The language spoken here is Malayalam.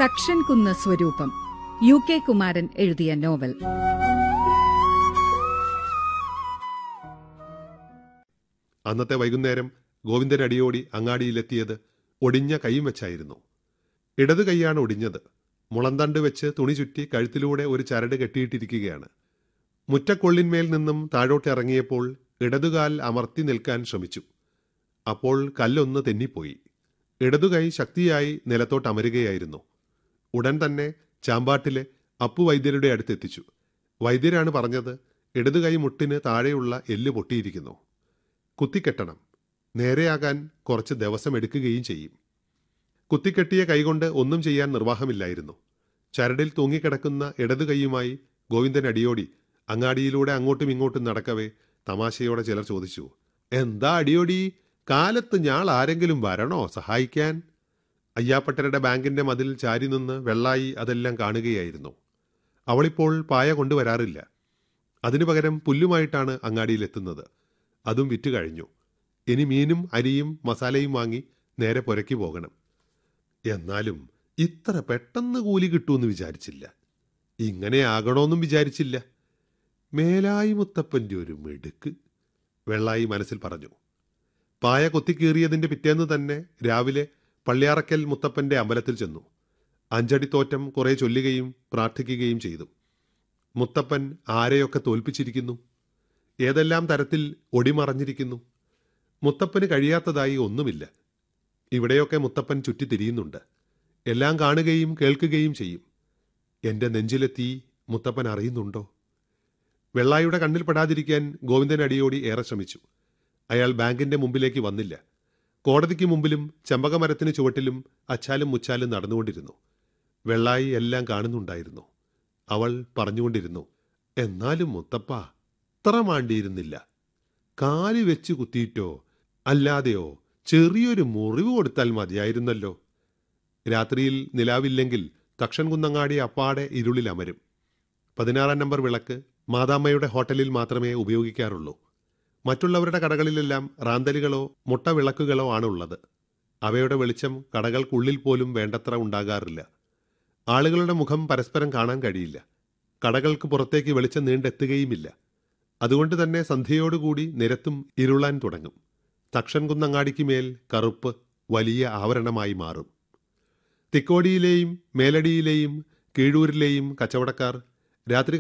തക്ഷൻ കുന്ന് സ്വരൂപം യു കെ കുമാരൻ എഴുതിയ നോവൽ അന്നത്തെ വൈകുന്നേരം ഗോവിന്ദൻ അടിയോടി അങ്ങാടിയിലെത്തിയത് ഒടിഞ്ഞ കൈയും വെച്ചായിരുന്നു ഇടതു കൈയാണ് ഒടിഞ്ഞത് മുളന്തണ്ട് വെച്ച് തുണി ചുറ്റി കഴുത്തിലൂടെ ഒരു ചരട് കെട്ടിയിട്ടിരിക്കുകയാണ് മുറ്റക്കൊള്ളിന്മേൽ നിന്നും താഴോട്ട് ഇറങ്ങിയപ്പോൾ ഇടതുകാൽ അമർത്തി നിൽക്കാൻ ശ്രമിച്ചു അപ്പോൾ കല്ലൊന്ന് തെന്നിപ്പോയി ഇടതുകൈ ശക്തിയായി നിലത്തോട്ട് അമരുകയായിരുന്നു ഉടൻ തന്നെ ചാമ്പാട്ടിലെ അപ്പു വൈദ്യരുടെ അടുത്തെത്തിച്ചു വൈദ്യരാണ് പറഞ്ഞത് ഇടതുകൈ മുട്ടിന് താഴെയുള്ള എല്ല് പൊട്ടിയിരിക്കുന്നു കുത്തിക്കെട്ടണം നേരെയാകാൻ കുറച്ച് ദിവസം എടുക്കുകയും ചെയ്യും കുത്തിക്കെട്ടിയ കൈകൊണ്ട് ഒന്നും ചെയ്യാൻ നിർവാഹമില്ലായിരുന്നു ചരടിൽ തൂങ്ങിക്കിടക്കുന്ന ഇടതു കൈയുമായി ഗോവിന്ദൻ അടിയോടി അങ്ങാടിയിലൂടെ അങ്ങോട്ടും ഇങ്ങോട്ടും നടക്കവേ തമാശയോടെ ചിലർ ചോദിച്ചു എന്താ അടിയോടി കാലത്ത് ഞാൾ ആരെങ്കിലും വരണോ സഹായിക്കാൻ അയ്യാപ്പട്ടരുടെ ബാങ്കിന്റെ മതിൽ ചാരി നിന്ന് വെള്ളായി അതെല്ലാം കാണുകയായിരുന്നു അവളിപ്പോൾ പായ കൊണ്ടുവരാറില്ല അതിനു പകരം പുല്ലുമായിട്ടാണ് അങ്ങാടിയിലെത്തുന്നത് അതും വിറ്റു കഴിഞ്ഞു ഇനി മീനും അരിയും മസാലയും വാങ്ങി നേരെ പുരയ്ക്ക് പോകണം എന്നാലും ഇത്ര പെട്ടെന്ന് കൂലി കിട്ടുമെന്ന് വിചാരിച്ചില്ല ഇങ്ങനെ ആകണമെന്നും വിചാരിച്ചില്ല മേലായി മുത്തപ്പൻ്റെ ഒരു മിടുക്ക് വെള്ളായി മനസ്സിൽ പറഞ്ഞു പായ കൊത്തിക്കീറിയതിന്റെ പിറ്റേന്ന് തന്നെ രാവിലെ പള്ളിയാറക്കൽ മുത്തപ്പന്റെ അമ്പലത്തിൽ ചെന്നു അഞ്ചടി തോറ്റം കുറെ ചൊല്ലുകയും പ്രാർത്ഥിക്കുകയും ചെയ്തു മുത്തപ്പൻ ആരെയൊക്കെ തോൽപ്പിച്ചിരിക്കുന്നു ഏതെല്ലാം തരത്തിൽ ഒടിമറഞ്ഞിരിക്കുന്നു മുത്തപ്പന് കഴിയാത്തതായി ഒന്നുമില്ല ഇവിടെയൊക്കെ മുത്തപ്പൻ ചുറ്റിത്തിരിയുന്നുണ്ട് എല്ലാം കാണുകയും കേൾക്കുകയും ചെയ്യും എന്റെ നെഞ്ചിലെ തീ മുത്തപ്പൻ അറിയുന്നുണ്ടോ വെള്ളായുടെ കണ്ണിൽ പെടാതിരിക്കാൻ ഗോവിന്ദൻ അടിയോടി ഏറെ ശ്രമിച്ചു അയാൾ ബാങ്കിന്റെ മുമ്പിലേക്ക് വന്നില്ല കോടതിക്ക് മുമ്പിലും ചെമ്പകമരത്തിന് ചുവട്ടിലും അച്ചാലും മുച്ചാലും നടന്നുകൊണ്ടിരുന്നു വെള്ളായി എല്ലാം കാണുന്നുണ്ടായിരുന്നു അവൾ പറഞ്ഞുകൊണ്ടിരുന്നു എന്നാലും മുത്തപ്പ അത്ര മാണ്ടിയിരുന്നില്ല കാല് വെച്ച് കുത്തിയിട്ടോ അല്ലാതെയോ ചെറിയൊരു മുറിവ് കൊടുത്താൽ മതിയായിരുന്നല്ലോ രാത്രിയിൽ നിലാവില്ലെങ്കിൽ തക്ഷൻ കുന്നങ്ങാടി അപ്പാടെ ഇരുളിൽ അമരും പതിനാറാം നമ്പർ വിളക്ക് മാതാമ്മയുടെ ഹോട്ടലിൽ മാത്രമേ ഉപയോഗിക്കാറുള്ളൂ മറ്റുള്ളവരുടെ കടകളിലെല്ലാം റാന്തലുകളോ മുട്ട വിളക്കുകളോ ആണുള്ളത് അവയുടെ വെളിച്ചം കടകൾക്കുള്ളിൽ പോലും വേണ്ടത്ര ഉണ്ടാകാറില്ല ആളുകളുടെ മുഖം പരസ്പരം കാണാൻ കഴിയില്ല കടകൾക്ക് പുറത്തേക്ക് വെളിച്ചം നീണ്ടെത്തുകയുമില്ല അതുകൊണ്ട് തന്നെ സന്ധ്യയോടുകൂടി നിരത്തും ഇരുളാൻ തുടങ്ങും തക്ഷൻ കുന്നങ്ങാടിക്ക് മേൽ കറുപ്പ് വലിയ ആവരണമായി മാറും തിക്കോടിയിലെയും മേലടിയിലെയും കീഴൂരിലെയും കച്ചവടക്കാർ രാത്രി